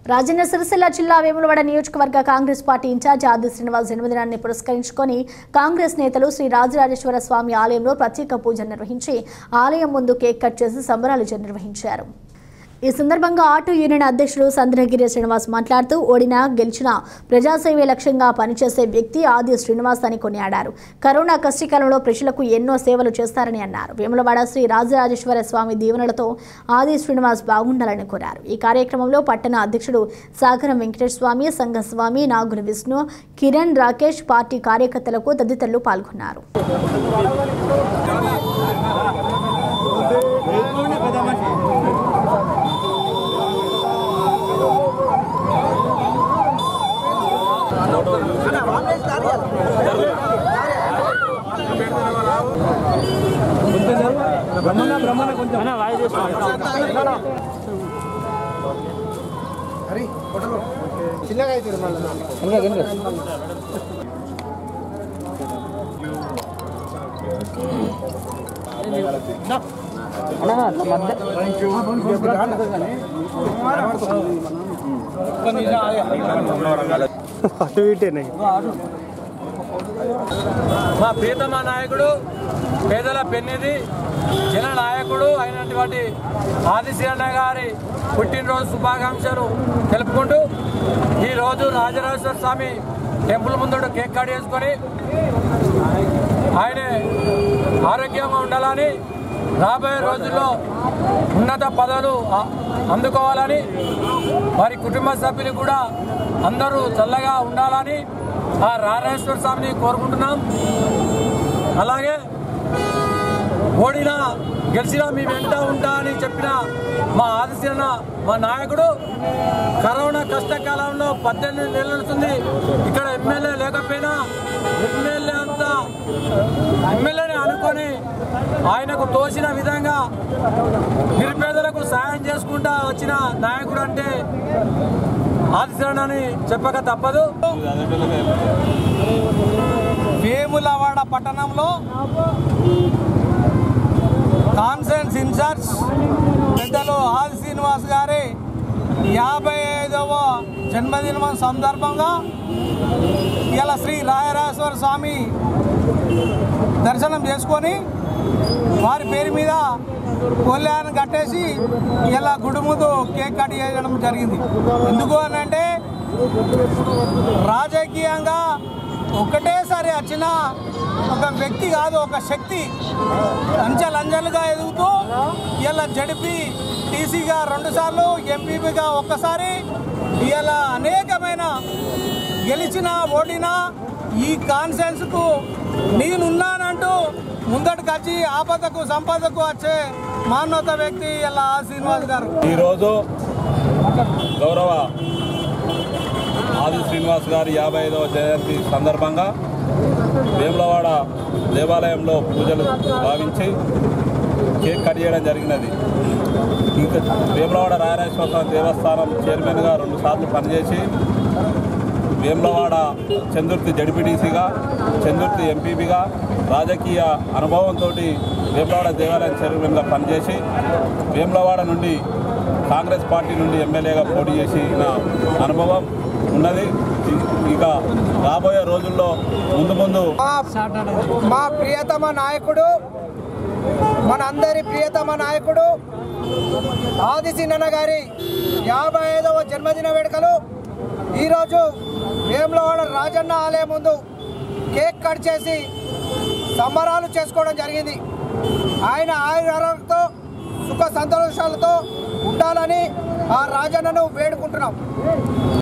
రాజన్న సిరిసిల్ల జిల్లా వేములవాడ నియోజకవర్గ Congress party incharge ఆది శ్రీనివాస్ జన్మదినాన్ని పురస్కరించుకొని కాంగ్రెస్ నేతలు శ్రీ రాజరాజేశ్వర స్వామి ఆలయంలో ప్రత్యేక పూజ నిర్వహించి ఆలయం ముందు కేక్ కట్ చేసి సంబరాలు నిర్వహించారు ఈ సందర్భంగా ఆటో యూనియన్ అధ్యక్షుడు సంద్రగిరి శ్రీనివాస్ మాట్లాడుతూ ఓడినా గెలిచినా ప్రజాసేవే లక్ష్యంగా పనిచేసే వ్యక్తి ఆది శ్రీనివాస్ అని కొనియాడారు కరోనా కష్టకాలంలో ప్రజలకు ఎన్నో సేవలు చేస్తారని అన్నారు వేములవాడ శ్రీ రాజరాజేశ్వర స్వామి దీవెనలతో ఆది శ్రీనివాస్ బాగుండాలని కోరారు ఈ కార్యక్రమంలో పట్టణ అధ్యక్షుడు సాగరం వెంకటేశ్వర స్వామి సంఘస్వామి నాగుల విష్ణు కిరణ్ రాకేష్ పార్టీ కార్యకర్తలకు తదితరులు పాల్గొన్నారు అటు ఇటేనే మా ప్రీతమ నాయకుడు పేదల పెన్నిధి జన నాయకుడు అయినటువంటి ఆదిశీలన్న గారి పుట్టినరోజు శుభాకాంక్షలు తెలుపుకుంటూ ఈరోజు రాజరాజేశ్వర స్వామి టెంపుల్ ముందు కేక్ కట్ చేసుకొని ఆయన ఆరోగ్యంగా ఉండాలని రాబోయే రోజుల్లో ఉన్నత పదవులు ఆ- అందుకోవాలని వారి కుటుంబ సభ్యులు కూడా అందరూ చల్లగా ఉండాలని ఆ రాజేశ్వర స్వామిని కోరుకుంటున్నాం అలాగే ఓడినా గెలిచినా మీ వెంట ఉంటా అని చెప్పిన మా ఆదిశీలన మా నాయకుడు కరోనా కష్టకాలంలో పద్దెనిమిది నెలలు అవుతుంది ఇక్కడ ఎమ్మెల్యే లేకపోయినా ఎమ్మెల్యే అంతా ఎమ్మెల్యేని అనుకొని ఆయనకు తోచిన విధంగా నిరుపేదలకు సాయం చేసుకుంటా వచ్చిన నాయకుడు అంటే ఆదిశరణని చెప్పక తప్పదు వేములవాడ పట్టణంలో కాన్ఫరెన్స్ ఇన్ఛార్జ్ పెద్దలు ఆది శ్రీనివాస్ గారి యాభై ఐదవ జన్మదినం సందర్భంగా ఇలా శ్రీ రాయరాజేశ్వర స్వామి దర్శనం చేసుకొని వారి పేరు మీద కొల్యాన్ని కట్టేసి ఇలా గుడి ముందు కేక్ కట్ చేయడం జరిగింది ఎందుకు అని అంటే రాజకీయంగా ఒకటేసారి వచ్చిన ఒక వ్యక్తి కాదు ఒక శక్తి అంచెలంచెలుగా ఎదుగుతూ ఇలా జడిపి టీసీగా రెండుసార్లు ఎంపీపీగా ఒక్కసారి ఇలా అనేకమైన గెలిచిన ఓడినా ఈ కాన్సెన్స్కు నేనున్నానంటూ ముందటికి వచ్చి ఆపదకు సంపదకు వచ్చే మానవత వ్యక్తి ఇలా శ్రీనివాస్ గారు ఈరోజు గౌరవ ఆది శ్రీనివాస్ గారి యాభై ఐదవ జయంతి సందర్భంగా వేములవాడ దేవాలయంలో పూజలు భావించి కేక్ కట్ చేయడం జరిగినది ఇంకా వేములవాడ రాయరాజేశ్వర స్వామి దేవస్థానం చైర్మన్గా రెండు సార్లు పనిచేసి వేములవాడ చందుర్తి జడిపిడిసిగా చందుర్తి ఎంపీపీగా రాజకీయ అనుభవంతో వేములవాడ దేవాలయం చైర్మన్గా పనిచేసి వేములవాడ నుండి కాంగ్రెస్ పార్టీ నుండి ఎమ్మెల్యేగా పోటీ చేసిన అనుభవం ఉన్నది ఇ- ఇక రాబోయే రోజుల్లో ముందు ముందు మా- మా ప్రియతమ నాయకుడు మనందరి ప్రియతమ నాయకుడు ఆదిశీనన్న గారి యాభై ఐదవ జన్మదిన వేడుకలు ఈరోజు వేములవాడ రాజన్న ఆలయం ముందు కేక్ కట్ చేసి సంబరాలు చేసుకోవడం జరిగింది ఆయన ఆయురాలతో సుఖ సంతోషాలతో ఉండాలని ఆ రాజన్నను వేడుకుంటున్నాం